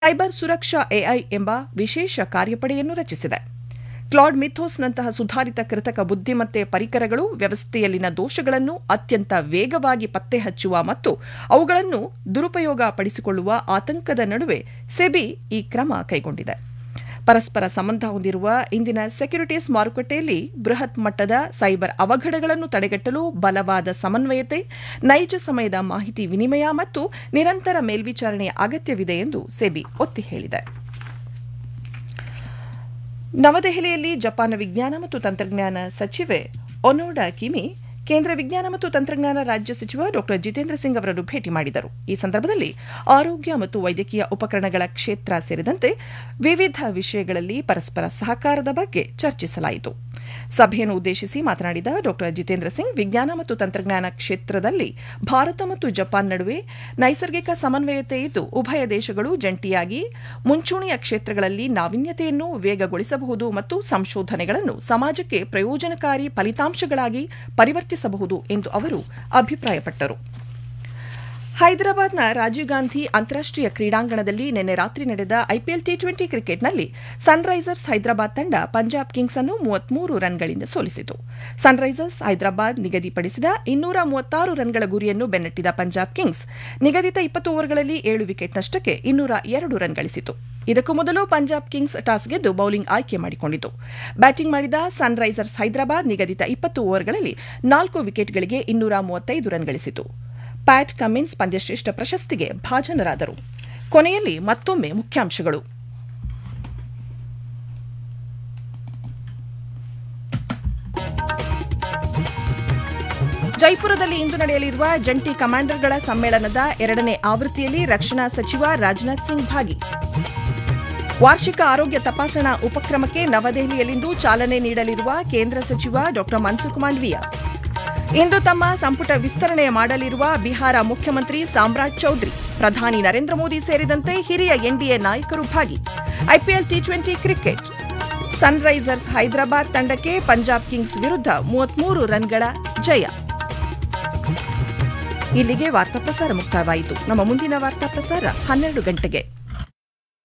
cyber ಸುರಕ್ಷಾ AI ಎಂಬ ವಿಶೇಷ ಕಾರ್ಯಪಡೆಯನ್ನು ರಚಿಸಿದೆ ಕ್ಲಾಡ್ ಮಿಥೋಸ್ನಂತಹ ಸುಧಾರಿತ ಕೃತಕ ಬುದ್ದಿಮತ್ತೆ ಪರಿಕರಗಳು ವ್ಯವಸ್ಥೆಯಲ್ಲಿನ ದೋಷಗಳನ್ನು ಅತ್ಯಂತ ವೇಗವಾಗಿ ಪತ್ತೆ ಹಚ್ಚುವ ಮತ್ತು ಅವುಗಳನ್ನು ದುರುಪಯೋಗ ಪಡಿಸಿಕೊಳ್ಳುವ ಆತಂಕದ ನಡುವೆ ಸೆಬಿ ಈ ಕ್ರಮ ಕೈಗೊಂಡಿದೆ ಪರಸ್ಪರ ಸಂಬಂಧ ಹೊಂದಿರುವ ಇಂದಿನ ಸೆಕ್ಯುರಿಟೀಸ್ ಮಾರುಕಟ್ಟೆಯಲ್ಲಿ ಬೃಹತ್ ಮಟ್ಟದ ಸೈಬರ್ ಅವಘಡಗಳನ್ನು ತಡೆಗಟ್ಟಲು ಬಲವಾದ ಸಮನ್ವಯತೆ ನೈಜ ಸಮಯದ ಮಾಹಿತಿ ವಿನಿಮಯ ಮತ್ತು ನಿರಂತರ ಮೇಲ್ವಿಚಾರಣೆಯ ಅಗತ್ಯವಿದೆ ಎಂದು ಸೆಬಿ ಒತ್ತಿ ಹೇಳಿದೆ ನವದೆಹಲಿಯಲ್ಲಿ ಜಪಾನ್ ವಿಜ್ಞಾನ ಮತ್ತು ತಂತ್ರಜ್ಞಾನ ಸಚಿವೆ ಒನೋಡಾ ಕಿಮಿ ಕೇಂದ್ರ ವಿಜ್ಞಾನ ಮತ್ತು ತಂತ್ರಜ್ಞಾನ ರಾಜ್ಯ ಸಚಿವ ಡಾ ಜಿತೇಂದ್ರ ಸಿಂಗ್ ಅವರನ್ನು ಭೇಟಿ ಮಾಡಿದರು ಈ ಸಂದರ್ಭದಲ್ಲಿ ಆರೋಗ್ಯ ಮತ್ತು ವೈದ್ಯಕೀಯ ಉಪಕರಣಗಳ ಕ್ಷೇತ್ರ ಸೇರಿದಂತೆ ವಿವಿಧ ವಿಷಯಗಳಲ್ಲಿ ಪರಸ್ಪರ ಸಹಕಾರದ ಬಗ್ಗೆ ಚರ್ಚಿಸಲಾಯಿತು ಸಭೆಯನ್ನು ಉದ್ದೇಶಿಸಿ ಮಾತನಾಡಿದ ಡಾ ಜಿತೇಂದ್ರ ಸಿಂಗ್ ವಿಜ್ಞಾನ ಮತ್ತು ತಂತ್ರಜ್ಞಾನ ಕ್ಷೇತ್ರದಲ್ಲಿ ಭಾರತ ಮತ್ತು ಜಪಾನ್ ನಡುವೆ ನೈಸರ್ಗಿಕ ಸಮನ್ವಯತೆ ಇದ್ದು ಉಭಯ ದೇಶಗಳು ಜಂಟಿಯಾಗಿ ಮುಂಚೂಣಿಯ ಕ್ಷೇತ್ರಗಳಲ್ಲಿ ನಾವೀನ್ಯತೆಯನ್ನು ವೇಗಗೊಳಿಸಬಹುದು ಮತ್ತು ಸಂಶೋಧನೆಗಳನ್ನು ಸಮಾಜಕ್ಕೆ ಪ್ರಯೋಜನಕಾರಿ ಫಲಿತಾಂಶಗಳಾಗಿ ಪರಿವರ್ತಿಸಬಹುದು ಎಂದು ಅವರು ಅಭಿಪ್ರಾಯಪಟ್ಟರು ಹೈದರಾಬಾದ್ನ ರಾಜೀವ್ ಗಾಂಧಿ ಅಂತಾರಾಷ್ಟೀಯ ಕ್ರೀಡಾಂಗಣದಲ್ಲಿ ನಿನ್ನೆ ರಾತ್ರಿ ನಡೆದ ಐಪಿಎಲ್ ಟಿ ಟ್ವೆಂಟಿ ಕ್ರಿಕೆಟ್ನಲ್ಲಿ ಸನ್ರೈಸರ್ಸ್ ಹೈದರಾಬಾದ್ ತಂಡ ಪಂಜಾಬ್ ಕಿಂಗ್ಸ್ ಅನ್ನು ಮೂವತ್ಮೂರು ರನ್ಗಳಿಂದ ಸೋಲಿಸಿತು ಸನ್ರೈಸರ್ಸ್ ಹೈದರಾಬಾದ್ ನಿಗದಿಪಡಿಸಿದ ಇನ್ನೂರ ಮೂವತ್ತಾರು ರನ್ಗಳ ಗುರಿಯನ್ನು ಬೆನ್ನಟ್ಟಿದ ಪಂಜಾಬ್ ಕಿಂಗ್ಸ್ ನಿಗದಿತ ಇಪ್ಪತ್ತು ಓವರ್ಗಳಲ್ಲಿ ಏಳು ವಿಕೆಟ್ ನಷ್ಟಕ್ಕೆ ಇನ್ನೂರ ಎರಡು ರನ್ ಗಳಿಸಿತು ಇದಕ್ಕೂ ಮೊದಲು ಪಂಜಾಬ್ ಕಿಂಗ್ಸ್ ಟಾಸ್ ಗೆದ್ದು ಬೌಲಿಂಗ್ ಆಯ್ಕೆ ಮಾಡಿಕೊಂಡಿತು ಬ್ಯಾಟಿಂಗ್ ಮಾಡಿದ ಸನ್ರೈಸರ್ಸ್ ಹೈದರಾಬಾದ್ ನಿಗದಿತ ಇಪ್ಪತ್ತು ಓವರ್ಗಳಲ್ಲಿ ನಾಲ್ಕು ವಿಕೆಟ್ಗಳಿಗೆ ಇನ್ನೂರ ಮೂವತ್ತೈದು ರನ್ ಗಳಿಸಿತು ಪ್ಯಾಟ್ ಕಮಿನ್ಸ್ ಪಂದ್ಯಶ್ರೇಷ್ಠ ಪ್ರಶಸ್ತಿಗೆ ಭಾಜನರಾದರು ಕೊನೆಯಲ್ಲಿ ಮತ್ತೊಮ್ಮೆ ಮುಖ್ಯಾಂಶಗಳು ಜೈಪುರದಲ್ಲಿ ಇಂದು ನಡೆಯಲಿರುವ ಜಂಟಿ ಕಮಾಂಡರ್ಗಳ ಸಮ್ಮೇಳನದ ಎರಡನೇ ಆವೃತ್ತಿಯಲ್ಲಿ ರಕ್ಷಣಾ ಸಚಿವ ರಾಜನಾಥ್ ಸಿಂಗ್ ಭಾಗಿ ವಾರ್ಷಿಕ ಆರೋಗ್ಯ ತಪಾಸಣಾ ಉಪಕ್ರಮಕ್ಕೆ ನವದೆಹಲಿಯಲ್ಲಿಂದು ಚಾಲನೆ ನೀಡಲಿರುವ ಕೇಂದ್ರ ಸಚಿವ ಡಾ ಮನ್ಸುಖ್ ಮಾಂಡವೀಯ ಇಂದು ತಮ್ಮ ಸಂಪುಟ ವಿಸ್ತರಣೆ ಮಾಡಲಿರುವ ಬಿಹಾರ ಮುಖ್ಯಮಂತ್ರಿ ಸಾಮ್ರಾಜ್ ಚೌಧರಿ ಪ್ರಧಾನಿ ನರೇಂದ್ರ ಮೋದಿ ಸೇರಿದಂತೆ ಹಿರಿಯ ಎನ್ಡಿಎ ನಾಯಕರು ಭಾಗಿ IPL T twenty cricket Sunrisers Hyderabad ತಂಡಕ್ಕೆ ಪಂಜಾಬ್ ಕಿಂಗ್ಸ್ ವಿರುದ್ಧ ಮೂವತ್ಮೂರು ರನ್ಗಳ ಜಯ ಇಲ್ಲಿಗೆ ವಾರ್ತಾ ಪ್ರಸಾರ ಮುಕ್ತಾಯವಾಯಿತು ನಮ್ಮ ಮುಂದಿನ ವಾರ್ತಾ ಪ್ರಸಾರ ಹನ್ನೆರಡು ಗಂಟೆಗೆ